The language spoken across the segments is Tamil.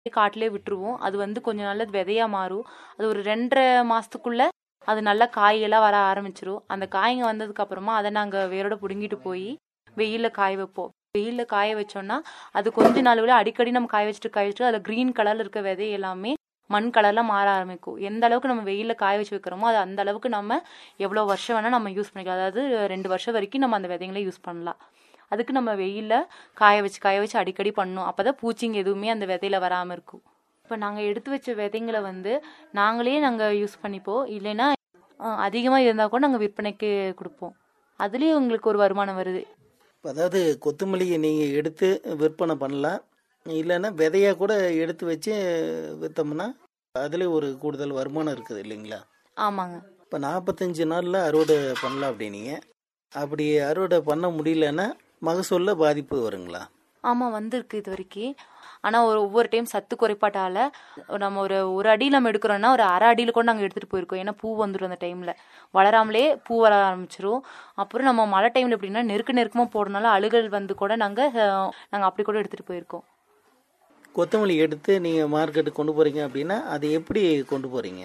காட்டிலே விட்டுருவோம் அது வந்து கொஞ்ச நாள்ல விதையா மாறும் அது ஒரு ரெண்டரை மாசத்துக்குள்ள அது நல்லா காயெல்லாம் வர ஆரம்பிச்சிரும் அந்த காய்ங்க வந்ததுக்கு அப்புறமா அதை நாங்க வேரோட புடுங்கிட்டு போய் வெயில்ல காய வைப்போம் வெயில்ல காய வச்சோம்னா அது கொஞ்ச நாள் அடிக்கடி நம்ம காய வச்சுட்டு காய வச்சுட்டு அதுல கிரீன் கலர்ல இருக்க விதை எல்லாமே மண் கலர்ல மாற ஆரம்பிக்கும் எந்த அளவுக்கு நம்ம வெயில்ல காய வச்சு வைக்கிறோமோ அது அந்த அளவுக்கு நம்ம எவ்வளவு வருஷம் வேணா நம்ம யூஸ் பண்ணிக்கலாம் அதாவது ரெண்டு வருஷம் வரைக்கும் நம்ம அந்த விதைங்களை யூஸ் பண்ணலாம் அதுக்கு நம்ம வெயில்ல காய வச்சு காய வச்சு அடிக்கடி பண்ணணும் அப்பதான் பூச்சிங்க எதுவுமே அந்த விதையில வராம இருக்கும் இப்போ நாங்கள் எடுத்து வச்ச விதைங்களை வந்து நாங்களே நாங்கள் யூஸ் பண்ணிப்போம் இல்லைன்னா அதிகமாக இருந்தால் கூட நாங்கள் விற்பனைக்கு கொடுப்போம் அதுலேயும் உங்களுக்கு ஒரு வருமானம் வருது இப்ப அதாவது கொத்தமல்லியை நீங்கள் எடுத்து விற்பனை பண்ணலாம் இல்லைன்னா விதையாக கூட எடுத்து வச்சு விற்றோம்னா அதில் ஒரு கூடுதல் வருமானம் இருக்குது இல்லைங்களா ஆமாங்க இப்போ நாற்பத்தஞ்சு நாளில் அறுவடை பண்ணலாம் அப்படின்னீங்க அப்படி அறுவடை பண்ண முடியலன்னா மகசூலில் பாதிப்பு வருங்களா ஆமாம் வந்திருக்கு இது வரைக்கும் ஆனால் ஒரு ஒவ்வொரு டைம் சத்து குறைபாட்டால நம்ம ஒரு ஒரு அடி நம்ம எடுக்கிறோம்னா ஒரு அரை அடியில் கூட நாங்கள் எடுத்துகிட்டு போயிருக்கோம் ஏன்னா பூ வந்துடும் அந்த டைமில் வளராமலே பூ வர ஆரம்பிச்சிரும் அப்புறம் நம்ம மழை டைமில் எப்படின்னா நெருக்க நெருக்கமாக போடுறதுனால அழுகல் வந்து கூட நாங்கள் நாங்கள் அப்படி கூட எடுத்துகிட்டு போயிருக்கோம் கொத்தமல்லி எடுத்து நீங்கள் மார்க்கெட்டுக்கு கொண்டு போகிறீங்க அப்படின்னா அதை எப்படி கொண்டு போகிறீங்க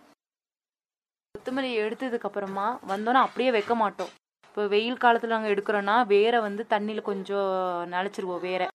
கொத்தமல்லி எடுத்ததுக்கு அப்புறமா வந்தோன்னா அப்படியே வைக்க மாட்டோம் இப்போ வெயில் காலத்தில் நாங்கள் எடுக்கிறோன்னா வேரை வந்து தண்ணியில் கொஞ்சம் நிலச்சிருவோம் வேரை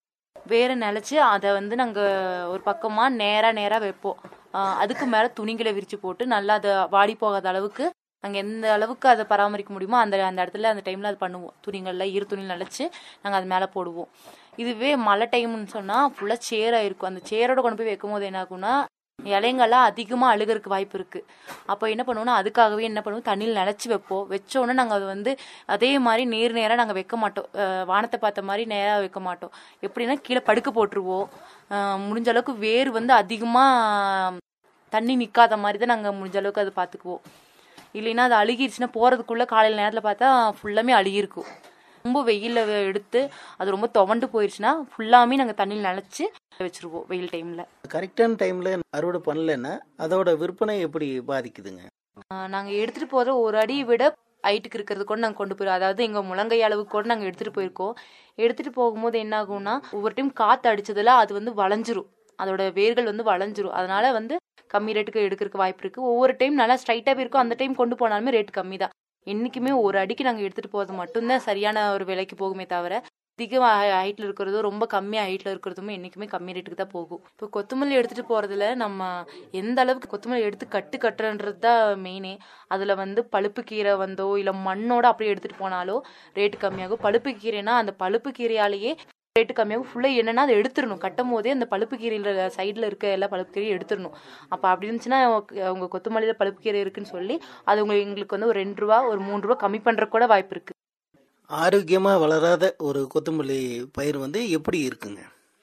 வேரை நிலச்சி அதை வந்து நாங்கள் ஒரு பக்கமாக நேராக நேராக வைப்போம் ஆஹ் அதுக்கு மேலே துணிகளை விரித்து போட்டு நல்லா அதை வாடி போகாத அளவுக்கு நாங்கள் எந்த அளவுக்கு அதை பராமரிக்க முடியுமோ அந்த அந்த இடத்துல அந்த டைமில் அது பண்ணுவோம் துணிகளில் ஈர துணி நினச்சி நாங்கள் அது மேலே போடுவோம் இதுவே மழை டைம்னு சொன்னால் ஃபுல்லாக சேராக இருக்கும் அந்த சேரோட கொண்டு போய் வைக்கும் போது என்ன ஆகும்னா இலைங்கெல்லாம் அதிகமாக அழுகிறதுக்கு வாய்ப்பு இருக்குது அப்போ என்ன பண்ணுவோம்னா அதுக்காகவே என்ன பண்ணுவோம் தண்ணியில் நினச்சி வைப்போம் வச்சோன்னே நாங்கள் அது வந்து அதே மாதிரி நேர் நேராக நாங்கள் வைக்க மாட்டோம் அஹ் வானத்தை பார்த்த மாதிரி நேராக வைக்க மாட்டோம் எப்படின்னா கீழே படுக்க போட்டுருவோம் அஹ் முடிஞ்ச அளவுக்கு வேர் வந்து அதிகமாக தண்ணி நிற்காத மாதிரி தான் நாங்கள் முடிஞ்ச அளவுக்கு அதை பார்த்துக்குவோம் இல்லைன்னா அது அழுகிருச்சுன்னா போகிறதுக்குள்ளே காலையில் நேரத்தில் பார்த்தா ஃபுல்லாமே அழுகிருக்கும் ரொம்ப வெயிலில் எடுத்து அது ரொம்ப துவண்டு போயிடுச்சுன்னா ஃபுல்லாமே நாங்கள் தண்ணியில் நினச்சி வச்சுருவோம் வெயில் டைமில் கரெக்டான டைமில் அறுவடை பண்ணலைன்னா அதோட விற்பனை எப்படி பாதிக்குதுங்க நாங்கள் எடுத்துகிட்டு போகிற ஒரு அடி விட ஹைட்டுக்கு இருக்கிறது கூட நாங்கள் கொண்டு போயிருவோம் அதாவது எங்கள் முழங்கை அளவுக்கு கூட நாங்கள் எடுத்துகிட்டு போயிருக்கோம் எடுத்துகிட்டு போகும்போது என்ன ஆகும்னா ஒவ்வொரு டைம் காற்று அடிச்சதுல அது வந்து வளைஞ்சிரும் அதோட வேர்கள் வந்து வளைஞ்சிரும் அதனால வந்து கம்மி ரேட்டுக்கு எடுக்கிறதுக்கு வாய்ப்பு இருக்குது ஒவ்வொரு டைம் நல்லா ஸ்ட்ரைட்டாக இருக்கும் அந்த டைம் கொண்டு போனாலுமே ரேட் கம்மி தான் என்றைக்குமே ஒரு அடிக்கு நாங்கள் எடுத்துகிட்டு போகிறது மட்டும்தான் சரியான ஒரு விலைக்கு போகுமே தவிர அதிக ஹைட்டில் இருக்கிறதும் ரொம்ப கம்மியாக ஹைட்டில் இருக்கிறதுமே என்றைக்குமே கம்மி ரேட்டுக்கு தான் போகும் இப்போ கொத்தமல்லி எடுத்துகிட்டு போகிறதுல நம்ம எந்த அளவுக்கு கொத்தமல்லி எடுத்து கட்டு கட்டுறன்றது தான் மெயினே அதில் வந்து பழுப்பு கீரை வந்தோ இல்லை மண்ணோட அப்படியே எடுத்துகிட்டு போனாலோ ரேட்டு கம்மியாகும் பழுப்பு கீரைனா அந்த பழுப்பு கீரையாலேயே ரேட்டு கம்மியாகும் ஃபுல்லாக என்னன்னா அதை எடுத்துடணும் கட்டும் போதே அந்த பழுப்பு கீரையில் சைடில் இருக்க எல்லா பழுப்பு கீரையும் எடுத்துடணும் அப்போ அப்படி இருந்துச்சுன்னா உங்கள் கொத்தமல்லியில் பழுப்பு கீரை இருக்குன்னு சொல்லி அது உங்களுக்கு எங்களுக்கு வந்து ஒரு ரெண்டு ரூபா ஒரு மூணு ரூபா கம்மி பண்ணுற கூட வாய்ப்பு இருக்குது ஆரோக்கியமாக வளராத ஒரு கொத்தமல்லி பயிர் வந்து எப்படி இருக்குங்க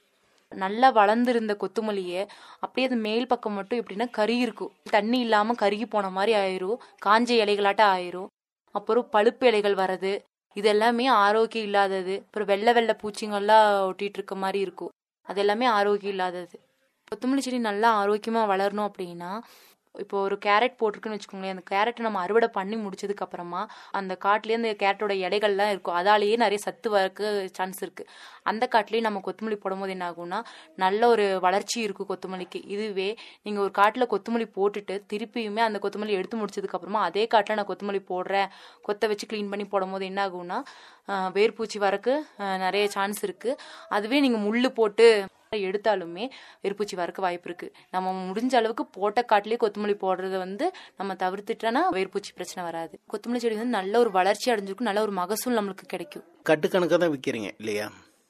நல்லா வளர்ந்துருந்த கொத்தமல்லியை அப்படியே அது மேல் பக்கம் மட்டும் எப்படின்னா கருகி இருக்கும் தண்ணி இல்லாமல் கருகி போன மாதிரி ஆயிரும் காஞ்ச இலைகளாட்டம் ஆயிரும் அப்புறம் பழுப்பு இலைகள் வர்றது இது எல்லாமே ஆரோக்கியம் இல்லாதது அப்புறம் வெள்ளை வெள்ளை பூச்சிங்கெல்லாம் ஒட்டிட்டு இருக்க மாதிரி இருக்கும் அது எல்லாமே ஆரோக்கியம் இல்லாதது கொத்தமல்லி செடி நல்லா ஆரோக்கியமாக வளரணும் அப்படின்னா இப்போ ஒரு கேரட் போட்டிருக்குன்னு வச்சுக்கோங்களேன் அந்த கேரட்டை நம்ம அறுவடை பண்ணி முடிச்சதுக்கு அப்புறமா அந்த காட்டுலேயே அந்த கேரட்டோட இலைகள்லாம் இருக்கும் அதாலேயே நிறைய சத்து வரக்கு சான்ஸ் இருக்கு அந்த காட்டுலேயே நம்ம கொத்தமல்லி போடும்போது என்ன ஆகும்னா நல்ல ஒரு வளர்ச்சி இருக்கும் கொத்தமல்லிக்கு இதுவே நீங்கள் ஒரு காட்டில் கொத்தமல்லி போட்டுட்டு திருப்பியுமே அந்த கொத்தமல்லி எடுத்து முடிச்சதுக்கு அப்புறமா அதே காட்டில் நான் கொத்தமல்லி போடுறேன் கொத்தை வச்சு க்ளீன் பண்ணி போடும்போது என்ன ஆகும்னா வேர்பூச்சி வரக்கு நிறைய சான்ஸ் இருக்கு அதுவே நீங்கள் முள்ளு போட்டு எடுத்தாலுமே வெறுப்பூச்சி வரக்க வாய்ப்பு இருக்கு நம்ம முடிஞ்ச அளவுக்கு போட்ட காட்டிலேயே கொத்தமல்லி போடுறத வந்து நம்ம தவிர்த்துட்டோன்னா வேர்பூச்சி பிரச்சனை வராது கொத்தமல்லி செடி வந்து நல்ல ஒரு வளர்ச்சி அடைஞ்சிருக்கும் நல்ல ஒரு மகசூல் நம்மளுக்கு கிடைக்கும் கட்டுக்கணக்காக தான் விற்கிறீங்க இல்லையா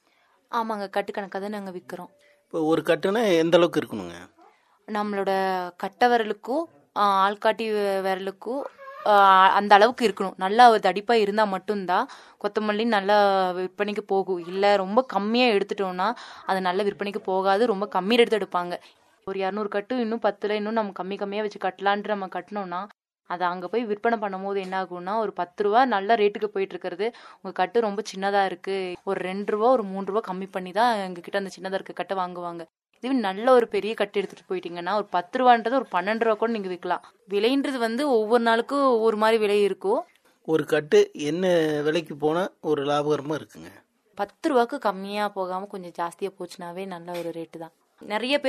ஆமாங்க கட்டுக்கணக்காக தான் நாங்கள் விற்கிறோம் இப்போ ஒரு கட்டுனா எந்த அளவுக்கு இருக்கணுங்க நம்மளோட கட்டை விரலுக்கும் ஆள்காட்டி விரலுக்கும் அந்த அளவுக்கு இருக்கணும் நல்லா ஒரு தடிப்பாக இருந்தால் மட்டும்தான் கொத்தமல்லி நல்லா விற்பனைக்கு போகும் இல்லை ரொம்ப கம்மியாக எடுத்துட்டோம்னா அது நல்ல விற்பனைக்கு போகாது ரொம்ப கம்மி எடுத்து எடுப்பாங்க ஒரு இரநூறு கட்டு இன்னும் பத்தில் இன்னும் நம்ம கம்மி கம்மியாக வச்சு கட்டலான்ட்டு நம்ம கட்டினோம்னா அதை அங்கே போய் விற்பனை பண்ணும்போது என்ன ஆகும்னா ஒரு பத்து ரூபா நல்ல ரேட்டுக்கு போயிட்டு இருக்கிறது உங்கள் கட்டு ரொம்ப சின்னதாக இருக்குது ஒரு ரெண்டு ரூபா ஒரு மூணு ரூபா கம்மி பண்ணி தான் எங்ககிட்ட அந்த சின்னதாக இருக்க கட்டை வாங்குவாங்க இதுவே நல்ல ஒரு பெரிய கட்டு எடுத்துட்டு போயிட்டீங்கன்னா ஒரு பத்து ரூபான்றது ஒரு பன்னெண்டு ரூபா கூட நீங்க விற்கலாம் விலைன்றது வந்து ஒவ்வொரு நாளுக்கும் ஒவ்வொரு மாதிரி விலை இருக்கும் ஒரு கட்டு என்ன விலைக்கு போனால் ஒரு லாபகரமாக இருக்குங்க பத்து ரூபாய்க்கு கம்மியாக போகாமல் கொஞ்சம் ஜாஸ்தியாக போச்சுனாவே நல்ல ஒரு ரேட்டு தான் நிறைய பேர்